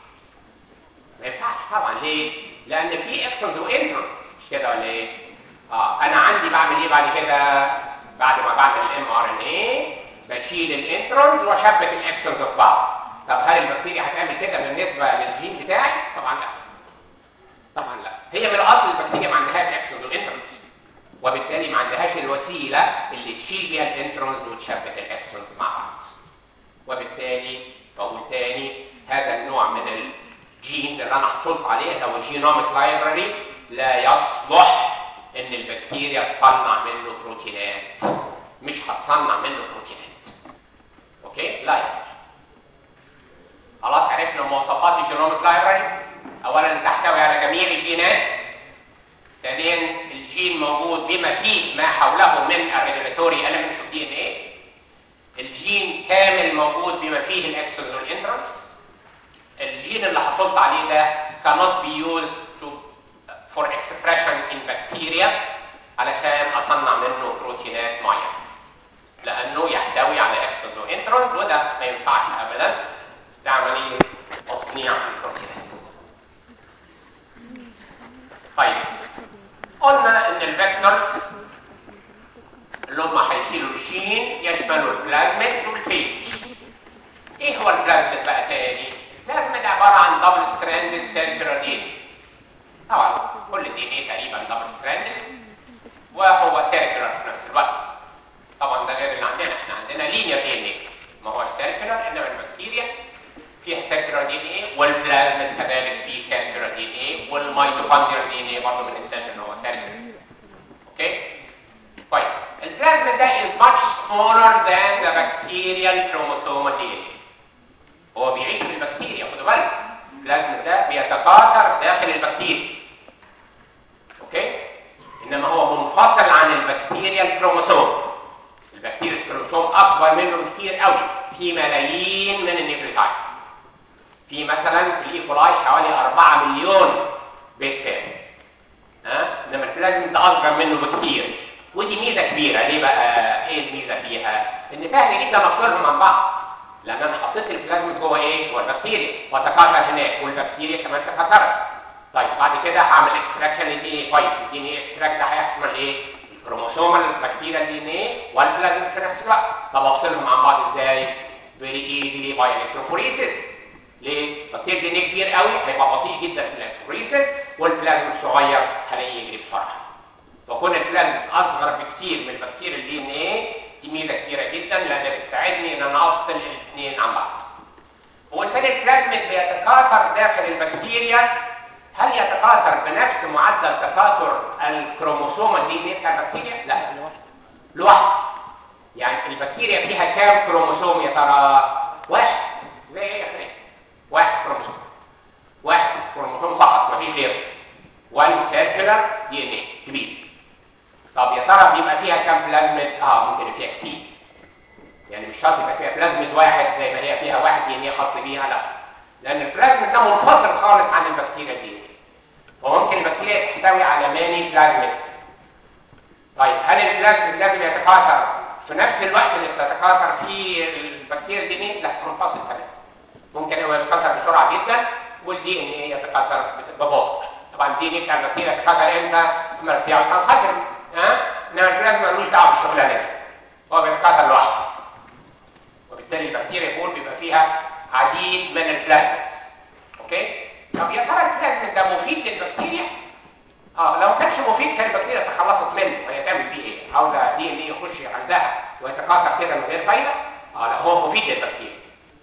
ما ينفعش طبعا ليه؟ لان في اكسونز وانترونز مش كده ولا ايه؟ اه انا عندي بعمل ايه بعد كده؟ بعد ما بعمل الام ار ان ايه بشيل الانترونز واشبك الاكسونز في بعض طب هل البكتيريا هتعمل كده بالنسبه للجين بتاعي؟ طبعا لا طبعا لا هي من الاصل البكتيريا ما عندهاش اكسونز وانترونز وبالتالي ما عندهاش الوسيله اللي تشيل بيها الانترونز وتشبك الاكسونز مع بعض وبالتالي بقول تاني هذا النوع من الجينز اللي انا حصلت عليه او الجينوميك لايبراري لا يصلح ان البكتيريا تصنع منه بروتينات مش هتصنع منه بروتينات اوكي لا يصلح خلاص عرفنا مواصفات الجينوميك لايبراري اولا تحتوي على جميع الجينات ثانيا الجين موجود بما فيه ما حوله من الريجولاتوري elements of DNA الجين كامل موجود بما فيه الاكسونز والانترونز الجين اللي حصلت عليه ده cannot be used to for expression in bacteria علشان اصنع منه بروتينات معينه لانه يحتوي على اكسونز وانترونز وده ما ينفعش ابدا ده عمليه تصنيع البروتينات طيب قلنا ان الفيكتورز اللي هم هيشيلوا الجين جين يشمل البلازميد والفيج ايه هو البلازميد بقى تاني البلازميد عباره عن دبل ستراندد سيركلر دي طبعا كل دي ان ايه تقريبا دبل ستراندد وهو سيركلر في نفس الوقت طبعا ده غير اللي عندنا احنا عندنا لينير دي ان ايه ما هو سيركلر انما البكتيريا فيها سيركلر دي ان ايه والبلازميد كذلك فيه سيركلر دي ان ايه والميتوكوندريال دي ان ايه برضه ما ننساش ان هو سيركلر اوكي طيب البلازميد ده is much smaller than the bacterial chromosomal DNA هو بيعيش في البكتيريا خدوا بالك البلازميد ده بيتكاثر داخل البكتيريا اوكي انما هو منفصل عن البكتيريا الكروموسوم البكتيريا الكروموسوم اكبر منه بكتير قوي في ملايين من النيوكليوتايد في مثلا في الايكولاي حوالي 4 مليون بيس بير ها انما البلازم ده اصغر منه بكتير ودي ميزه كبيره ليه بقى ايه الميزه فيها ان سهل جدا افصلهم عن بعض لان انا حطيت البلازم جوه ايه جوه البكتيريا وتكاثر هناك والبكتيريا كمان تكاثرت طيب بعد كده هعمل اكستراكشن للدي ان ايه كويس الدي ان ايه اكستراكت ده هيحصل ايه الكروموسوم البكتيريا الدي ان ايه والبلازم في نفس الوقت طب افصلهم عن بعض ازاي فيري ايزي باي الكتروفوريسيس ليه؟ بكتيريا دي ان ايه كبير قوي هيبقى بطيء جدا في الالكتروفوريسيس والبلازم الصغير هلاقيه يجري بسرعه فكون البلازم اصغر بكتير من البكتيريا الدي ان ايه دي ميزه كبيره جدا لان بتساعدني ان انا افصل الاثنين عن بعض وبالتالي البلازميد بيتكاثر داخل البكتيريا هل يتكاثر بنفس معدل تكاثر الكروموسوم الدي ان ايه بتاع البكتيريا؟ لا لوحده يعني البكتيريا فيها كام كروموسوم يا ترى؟ واحد زي ايه يا اخي؟ واحد كروموسوم واحد كروموسوم فقط مفيش غيره وان سيركلر دي ان ايه كبير طب يا ترى بيبقى فيها كام بلازميد؟ اه ممكن يبقى فيها كتير يعني مش شرط يبقى فيها بلازميد واحد زي ما هي فيها واحد دي ان ايه خاص بيها لا لان البلازميد ده منفصل خالص عن البكتيريا دي وممكن البكتيريا تحتوي على ماني بلازميد طيب هل البلازميد لازم يتكاثر في نفس الوقت اللي بتتكاثر فيه البكتيريا دي لا منفصل تماما ممكن هو يتكاثر بسرعه جدا والدي ان ايه يتكاثر ببطء طبعا الدي ان ايه بتاع البكتيريا يتكاثر امتى؟ لما بتاعه تنقسم ها انما البلازما ملوش دعوه بالشغلانه دي هو بيتكاثر لوحده وبالتالي البكتيريا بول بيبقى فيها عديد من البلازما اوكي طب يا ترى البلازما ده مفيد للبكتيريا اه لو ما كانش مفيد كان البكتيريا تخلصت منه وهي تعمل فيه ايه عاوزه دي ان ايه يخش عندها ويتكاثر كده من غير فايده اه لا هو مفيد للبكتيريا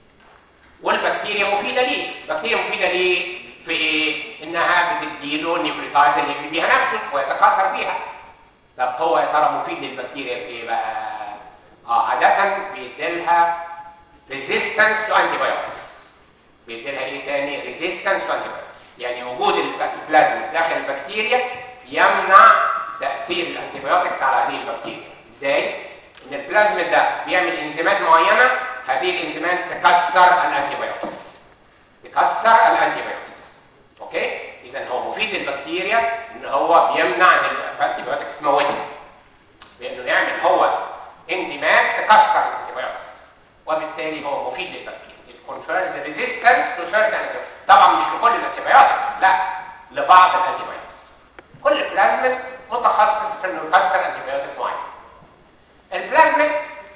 والبكتيريا مفيده ليه البكتيريا مفيده ليه في ايه انها بتديله النيوكليوتايد اللي يبني بيها نفسه ويتكاثر بيها طب هو يا ترى مفيد للبكتيريا في ايه بقى اه عاده بيديلها ريزيستنس تو انتيبيوتكس بيديلها ايه تاني ريزيستنس تو انتيبيوتكس يعني وجود البلازما داخل البكتيريا يمنع تاثير الانتيبيوتكس على هذه البكتيريا ازاي ان البلازما ده بيعمل انزيمات معينه هذه الانزيمات تكسر الانتيبيوتكس تكسر الانتيبيوتكس اوكي اذا هو مفيد للبكتيريا ان هو بيمنع ان الانتيبيوتكس تموتها لانه يعمل هو انزيمات تكسر الانتيبيوتكس وبالتالي هو مفيد للبكتيريا it confers resistance to certain antibiotics طبعا مش لكل الانتيبيوتكس لا لبعض الانتيبيوتكس كل بلازميد متخصص في انه يكسر انتيبيوتك معين البلازميد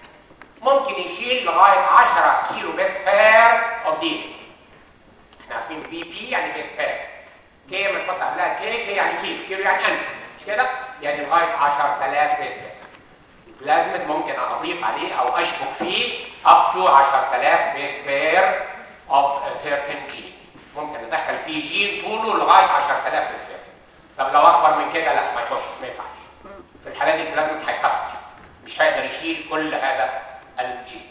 ممكن يشيل لغايه 10 كيلو بيس بير اوف دي احنا عارفين بي بي يعني بيس بير كي لما تحط قبلها كي كي يعني كيلو كيلو يعني 1000 مش كده يعني لغايه 10000 بيس بير البلازميد ممكن اضيف عليه او اشبك فيه up to 10000 بيس بير of a certain gene ممكن ادخل فيه جين طوله لغايه 10000 بيس بير طب لو اكبر من كده لا ما يخش ما ينفعش في الحالات دي البلازميد هيكسر مش هيقدر يشيل كل هذا الجين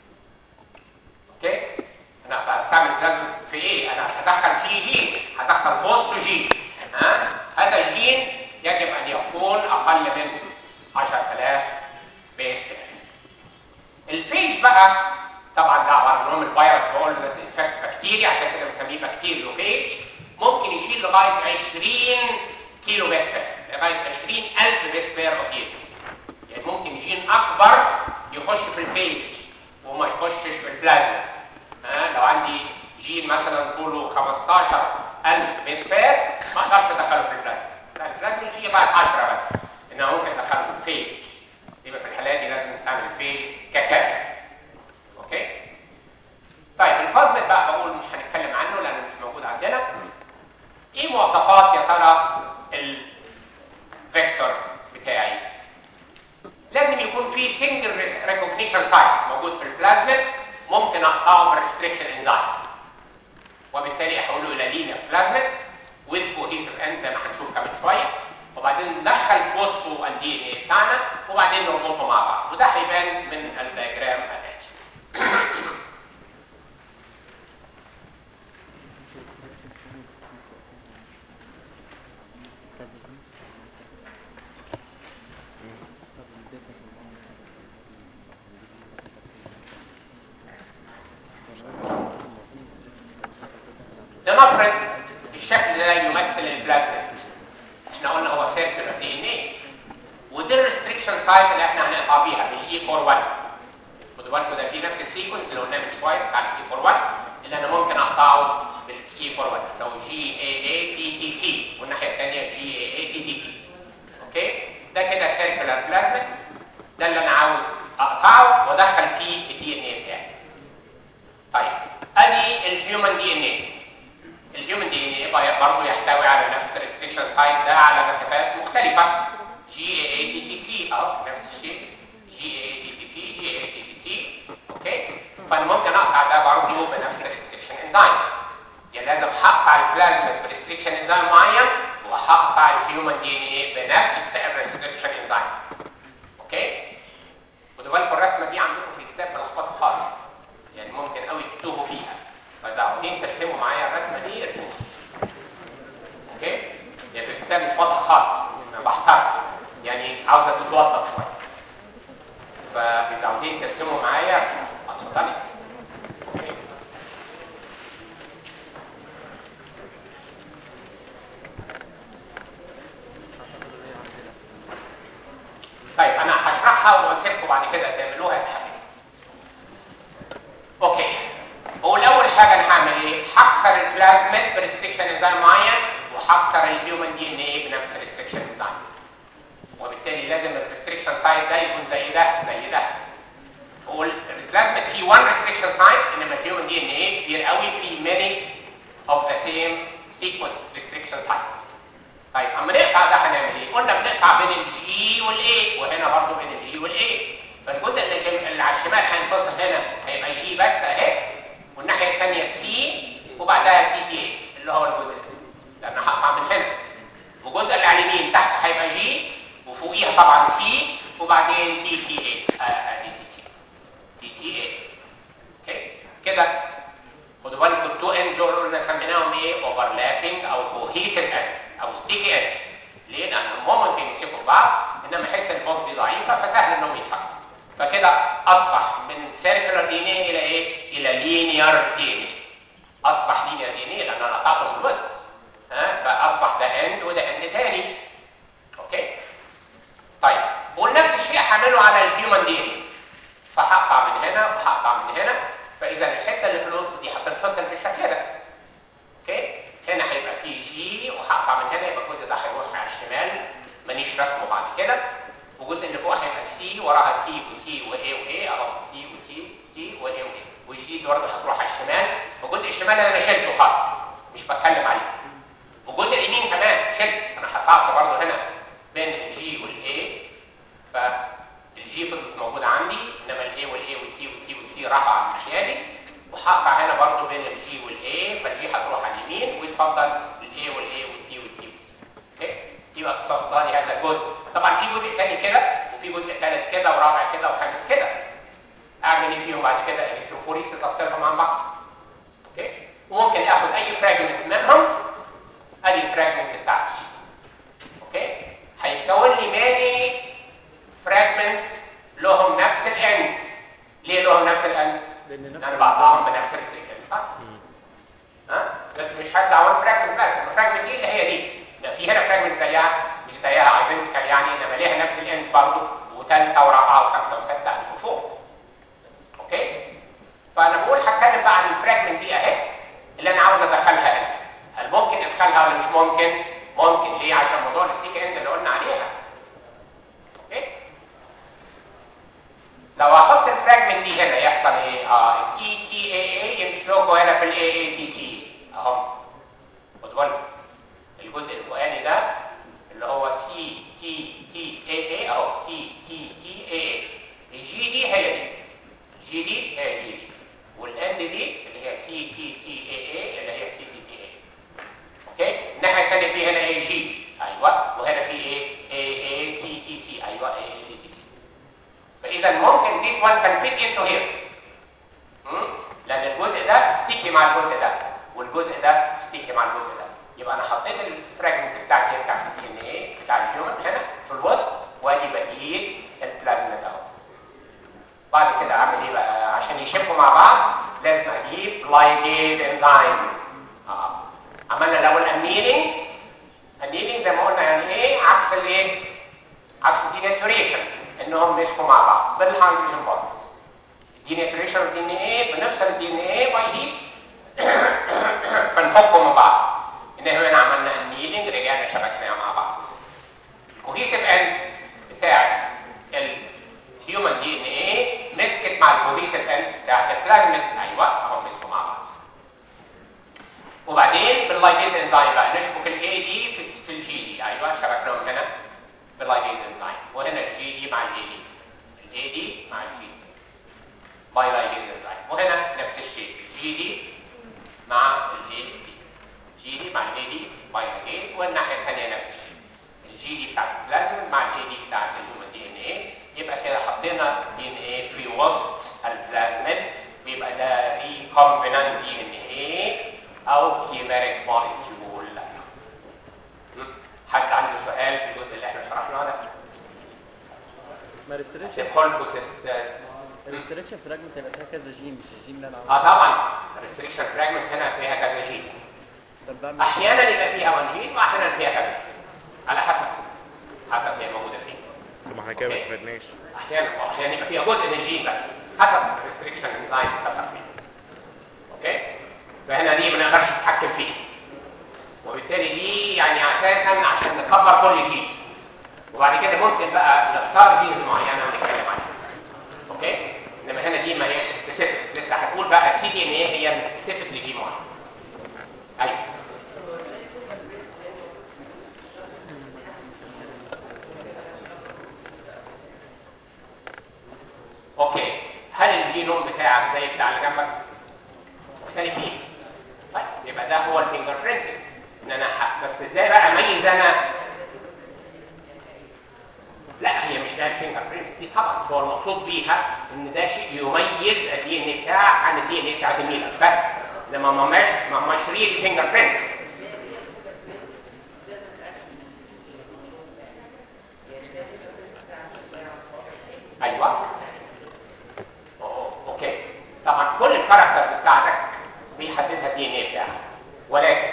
اوكي انا هستعمل بلازميد في ايه انا هدخل فيه جين هدخل بوست جين ها هذا الجين يجب ان يكون اقل من 10000 بيس بير الفيج بقى طبعا ده عباره عن نوع من الفيروس بقول ده انفكت بكتيريا عشان كده بنسميه بكتيريو فيج ممكن يشيل لغايه 20 كيلو بيس بير لغايه 20000 بيس بير اوف يعني ممكن جين اكبر يخش في الفيج وما يخشش في البلازما ها لو عندي جين مثلا طوله 15000 بيس بير ما اقدرش ادخله في البلازما لا البلازما فيه لغايه 10 بس انما ممكن ادخله في الفيج يبقى في الحالات دي لازم نستعمل الفيج في سنجل ريكوجنيشن سايت موجود في البلازميد ممكن اقطعه بالريستريكشن انزايم وبالتالي احوله الى لينير بلازميد with cohesive end زي ما هنشوف كمان شويه وبعدين ندخل في وسطه الدي ان اي بتاعنا وبعدين نربطه مع بعض وده هيبان من الدياجرام الاتي لنفرض الشكل ده يمثل البلازميد احنا قلنا هو سيركلر دي ان ايه ودي الريستريكشن سايت اللي احنا هنقطع بيها بالاي 41 خدوا بالكم ده في نفس السيكونس اللي قلناه من شويه بتاع الاي 41 اللي انا ممكن اقطعه بالاي 41 لو جي اي اي تي تي سي والناحيه الثانيه جي اي اي تي تي سي اوكي ده كده سيركلر بلازميد ده اللي انا عاوز اقطعه وادخل فيه الدي ان اي بتاعي طيب ادي الهيومن دي ان اي الهيومن دي ان اي برضه يحتوي على نفس الريستريكشن سايت ده على مسافات مختلفه جي اي اي تي تي سي اهو نفس الشيء جي اي اي تي تي سي جي اي اي تي تي سي اوكي فانا ممكن اقطع ده برضه بنفس الريستريكشن انزايم يعني لازم هقطع البلازميد بريستريكشن انزايم معين وهقطع الهيومن دي ان اي بنفس الريستريكشن انزايم اوكي خدوا بالكم الرسمه دي عندكم في الكتاب ملخبطه خالص يعني ممكن قوي تتوهوا فيها فاذا عاوزين ترسموا معايا الرسمه دي ارسموها اوكي يعني في الكتاب مش واضحه خالص انا بحترق يعني عاوزه تتوضح شويه فاذا عاوزين ترسموا معايا اتفضلي اوكي طيب انا هشرحها واسيبكم بعد كده تعملوها يا حبيبي اوكي هو الاول حاجه انا هعمل ايه هكسر البلازميد بريستريكشن انزيم معين وهكسر الهيومن دي ان ايه بنفس الريستريكشن انزيم وبالتالي لازم الريستريكشن سايت ده يكون زي ده زي ده هو البلازميد فيه 1 ريستريكشن سايت انما الهيومن دي ان ايه كتير قوي في many of the same sequence restriction sites طيب اما نقطع ده هنعمل ايه؟ قلنا بنقطع بين الجي والاي وهنا برضو بين الجي والاي فالجزء اللي, جم... اللي على الشمال هينفصل هنا هيبقى جي بس اهي والناحيه الثانيه سي وبعدها سي تي اي اللي هو الجزء ده لان هقطع من هنا والجزء اللي على اليمين تحت هيبقى جي وفوقيها طبعا سي وبعدين تي تي اي ادي تي تي تي اي اوكي كده خدوا بالكم التو اند دول قلنا سميناهم ايه اوفرلابنج او كوهيسيف اند او ستيكي اند ليه؟ لان هم ممكن يمسكوا في بعض انما حس البوند دي ضعيفه فسهل انهم يتحركوا فكده اصبح من سيركلر دي ان ايه الى ايه؟ الى لينير دي ان ايه اصبح لينير دي ان ايه لان انا قطعته من الوسط ها فاصبح ده اند وده اند تاني اوكي طيب ونفس الشيء هعمله على الهيومن دي ان ايه فهقطع من هنا وهقطع من هنا فاذا الحته اللي في الوسط دي هتنفصل بالشكل ده اوكي هنا هيبقى في جي وهقطع من هنا يبقى الجزء ده هيروح على الشمال مانيش رسمه بعد كده والجزء اللي فوق هيبقى سي وراها تي وتي واي واي اهو سي وتي تي واي واي والجي دي برضه هتروح على الشمال والجزء الشمال انا شلته خالص مش بتكلم عليه والجزء اليمين كمان شلت انا قطعت برضه هنا بين الجي والاي فالجي فضلت موجوده عندي انما الاي والاي والتي والتي والسي راحوا على الناحيه دي وهقطع هنا برضه بين الجي والاي فالجي هتروح على اليمين ويتفضل الاي والاي والتي والتي والسي اوكي يبقى اختصار لي هذا الجزء طبعا في جزء ثاني كده وفي جزء ثالث كده ورابع كده وخامس كده اعمل ايه فيهم بعد كده الكتروفوريسيس افصلهم عن بعض اوكي وممكن اخد اي فراجمنت منهم ادي الفراجمنت بتاعتي اوكي هيتكون لي ماني فراجمنتس لهم نفس الاند ليه لهم نفس الاند؟ لان انا بقطعهم بنفس الفريكونسي صح؟ ها؟ بس مش هطلع وان فراجمنت بس الفراجمنت دي اللي هي دي لا في هنا فراجمنت زيها مش زيها ايدنتيكال يعني انما ليها نفس الاند برضه وثالثه ورابعه وخمسه وسته وفوق اوكي؟ فانا بقول هتكلم بقى عن الفراجمنت دي اهي اللي انا عاوز ادخلها هنا هل ممكن ادخلها ولا مش ممكن؟ ممكن ليه؟ عشان موضوع الستيك اند اللي قلنا عليها اوكي؟ لو احط الفراجمنت دي هنا يحصل ايه؟ اه تي تي اي اي يمسكوا هنا في الاي اي تي تي اهو خدوا بالكم الجزء الفوقاني ده اللي هو سي تي تي اي اي اهو سي تي تي اي اي اذا ممكن this one can fit into here مم؟ لان الجزء ده ستيكي مع الجزء ده والجزء ده ستيكي مع الجزء ده يبقى انا حطيت الفراجمنت بتاعتي بتاعت الدي ان ايه بتاع الهيومن هنا في الوسط وادي بقيه البلازميد اهو بعد كده اعمل ايه بقى عشان يشبكوا مع بعض لازم اجيب لايجيز انزيم اه عملنا الاول النيلينج النيلينج زي ما قلنا يعني ايه عكس الايه عكس الديناتوريشن انهم مسكوا مع بعض بالهيدروجين بونز الديناتوريشن والدي ان ايه بنفصل الدي ان ايه باي هيت بنفكهم من بعض ان هنا عملنا النيلينج رجعنا شبكناها مع بعض الكوهيسيف اند بتاع الهيومن دي ان ايه مسكت مع الكوهيسيف اند بتاعت البلازميد ايوه اهو مسكوا مع بعض وبعدين باللايجيز انزيم بقى نشبك الاي دي في في الجي دي ايوه شبكناهم هنا باللايجيز انزيم وهنا الجي دي مع الاي دي الاي دي مع الجي دي باي لايجيز انزيم وهنا نفس الشيء الجي دي مع الاي دي جي دي مع الاي دي باي لايجيز والناحيه الثانيه نفس الشيء الجي دي بتاعت البلازميد مع الاي دي بتاعت الهيومن دي ان ايه يبقى كده حطينا دي ان ايه في وسط البلازميد بيبقى ده ريكومبينانت دي ان ايه او كيميريك موليكيول حد عنده سؤال في الجزء اللي احنا شرحناه ده ما ريستريكشن سيبكم لكم تست الريستريكشن فراجمنت هيبقى فيها كذا جين مش الجين اللي انا اه عاوزه طبعا الريستريكشن فراجمنت هنا فيها كذا جين طب بعمل احيانا يبقى فيها 1 جين واحيانا فيها كذا جين. على حسب حسب هي موجوده فين طب ما احنا كده ما استفدناش احيانا واحيانا يبقى فيها جزء من الجين بس حسب الريستريكشن انزايم حسب فين اوكي فهنا دي ما نقدرش نتحكم فيه وبالتالي دي يعني اساسا عشان نكبر كل جين وبعد كده ممكن بقى نختار جينز معينه ونتكلم عنها اوكي انما هنا دي ما هياش سبيسيفيك لسه هتقول بقى السي دي ان ايه هي سبيسيفيك لجين معين ايوه اوكي هل الجينوم بتاعك زي بتاع اللي جنبك مختلفين طيب يبقى ده هو الفينجر برينتنج ان انا ح- بس ازاي بقى اميز انا لا هي مش ده الفينجر برينتس دي طبعا هو المقصود بيها ان ده شيء يميز الدي ان اي بتاعك عن الدي ان اي بتاع زميلك بس لما ما مش ما مش ريل فينجر برينتس ايوه أوه، اوكي طبعا كل الكاركتر بتاعتك بيحددها الدي ان اي بتاعك ولكن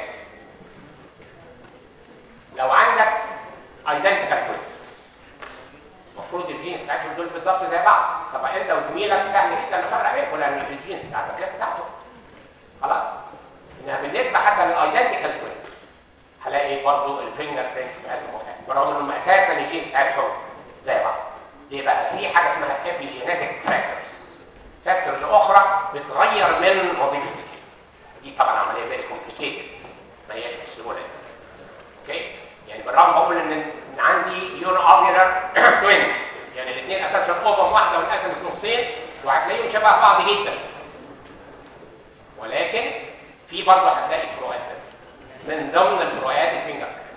لو عندك ايدنتيكال توينز المفروض الجينز بتاعتهم دول بالظبط زي بعض طب انت وزميلك سهل جدا نفرق بينكم لان الجينز بتاعتك غير بتاعته خلاص انها بالنسبه حتى للايدنتيكال توينز هلاقي برضه الفينجر برينتس بتاعتهم مختلفه برغم انهم اساسا الجينز بتاعتهم زي بعض ليه بقى في حاجه اسمها epigenetic فاكتورز فاكتورز اخرى بتغير من وظيفه الجين دي طبعا عمليه فيري كومبليكيتد ما هياش بالسهوله دي. اوكي يعني بالرغم بقول ان إن عندي يونو اوفيلر توين يعني الاثنين اساسا اوفم واحده وانقسمت نصين وهتلاقيهم شبه بعض جدا ولكن في برضه هتلاقي فروقات من ضمن الفروقات الفينجر